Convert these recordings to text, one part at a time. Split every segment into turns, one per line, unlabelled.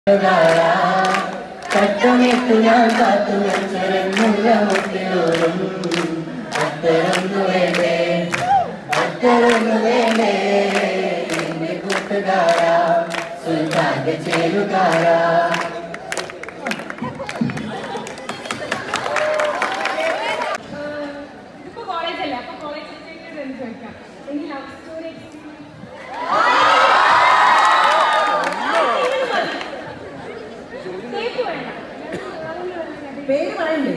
തട്ടമിട്ടു ഞാൻ കാത്തു വെച്ചെന്നുള്ള മുട്ടിലോടും അത്തരൊന്നു വേണ്ടേ അത്തരൊന്നു വേണ്ടേ എന്റെ കൂട്ടുകാരാ സുൽത്താന്റെ ചേരുകാരാ
ഇതിപ്പോ കോളേജല്ലേ അപ്പൊ കോളേജ് എന്ന് ചോദിക്കാം ഇനി ലവ് സ്റ്റോറി കേക്ക് വേണ്ട
പേര് പറയണ്ടേ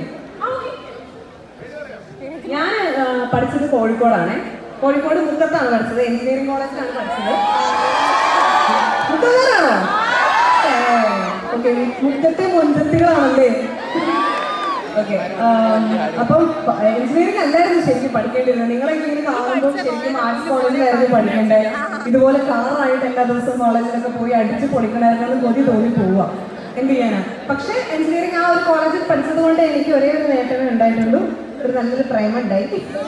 ഞാൻ ആ, പഠിച്ചത് കോഴിക്കോടാണ് കോഴിക്കോട് മുക്കത്താണ് പഠിച്ചത് എഞ്ചിനീയറിംഗ് കോളേജിലാണ് പഠിച്ചത് മുക്കത്താണോ ഓക്കെ മുക്കത്തെ മുൻപത്തികളാണല്ലേ ഓക്കെ അപ്പം എഞ്ചിനീയറിംഗ് അല്ലായിരുന്നു ശരിക്കും പഠിക്കേണ്ടിരുന്നത് നിങ്ങളൊക്കെ ഇങ്ങനെ കാണുമ്പോൾ ശരിക്കും ആർട്സ് കോളേജിലായിരുന്നു പഠിക്കേണ്ടത് ഇതുപോലെ കളറായിട്ട് എല്ലാ ദിവസവും കോളേജിലൊക്കെ പോയി അടിച്ച് പൊളിക്കണമായിരുന്നു കൊതി തോന്നി പോവുക എന്ത് ചെയ്യാനാ പക്ഷേ എഞ്ചിനീയറിംഗ് ആ ഒരു കോളേജിൽ പഠിച്ചത് കൊണ്ട് എനിക്ക് ഒരേ ഒരു നേട്ടമേ ഉണ്ടായിട്ടുള്ളൂ ഒരു നല്ലൊരു പ്രേമം ഉണ്ടായി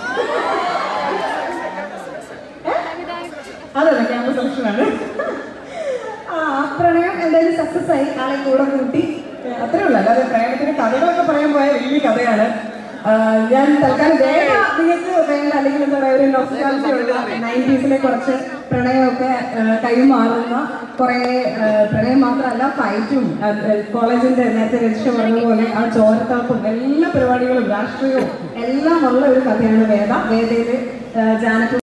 അതല്ല ക്യാമ്പസ് സെലക്ഷനാണ് ആ ആ പ്രണയം എന്തായാലും സക്സസ് ആയി ആളെ കൂടെ കൂട്ടി ഏഹ് അത്രേ ഉള്ളൂ അല്ലാതെ പ്രേമത്തിന്റെ കഥകളൊക്കെ പറയാൻ പോയ വലിയ കഥയാണ് ആ, ഞാൻ തൽക്കാലം വേണ്ട നിങ്ങൾക്ക് വേണ്ട അല്ലെങ്കിൽ എന്താ പറയുക ഒരു nostalgia ഉള്ള നയൻറ്റീസിലെ കുറച്ച് പ്രണയമൊക്കെ ഏഹ് കൈമാറുന്ന കുറേ ഏഹ് പ്രണയം മാത്രമല്ല ഫൈറ്റും കോളേജിന്റെ നേരത്തെ രജിസ്റ്റർ പറഞ്ഞ പോലെ ആ ചോരത്താപ്പും എല്ലാ പരിപാടികളും രാഷ്ട്രീയവും എല്ലാം ഉള്ള ഒരു കഥയാണ് വേദ വേദയില് ജാനകി